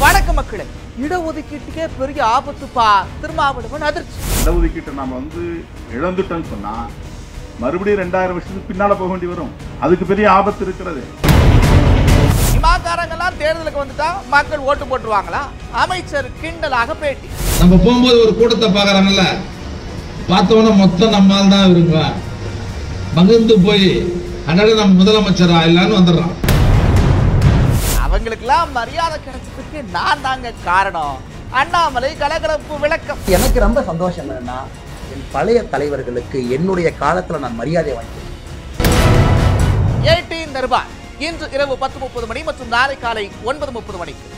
வணக்கம் மக்களே இடஒதுக்கீட்டுக்கே பெரிய ஆபத்துப்பா திருமாவளவன் அதிர்ச்சி இடஒதுக்கீட்டை நாம வந்து இழந்துட்டோம்னு சொன்னா மறுபடியும் ரெண்டாயிரம் வருஷத்துக்கு பின்னால போக வேண்டி வரும் அதுக்கு பெரிய ஆபத்து இருக்கிறது இமாக்காரங்கெல்லாம் தேர்தலுக்கு வந்துட்டா மக்கள் ஓட்டு போட்டுருவாங்களா அமைச்சர் கிண்டலாக பேட்டி நம்ம போகும்போது ஒரு கூட்டத்தை பார்க்கறாங்கல்ல பார்த்தவொன்னே மொத்தம் நம்மால் தான் இருங்க மகிழ்ந்து போய் அடட நம்ம முதலமைச்சரா இல்லைன்னு வந்துடுறான் அவங்களுக்கெல்லாம் மரியாதை கிடைச்சதுக்கு நான் தாங்க காரணம் அண்ணாமலை கலகலப்பு விளக்கம் எனக்கு ரொம்ப சந்தோஷம் என்னன்னா என் பழைய தலைவர்களுக்கு என்னுடைய காலத்துல நான் மரியாதை வாங்கி எயிட்டீன் தர்பார் இன்று இரவு பத்து முப்பது மணி மற்றும் நாளை காலை ஒன்பது முப்பது மணிக்கு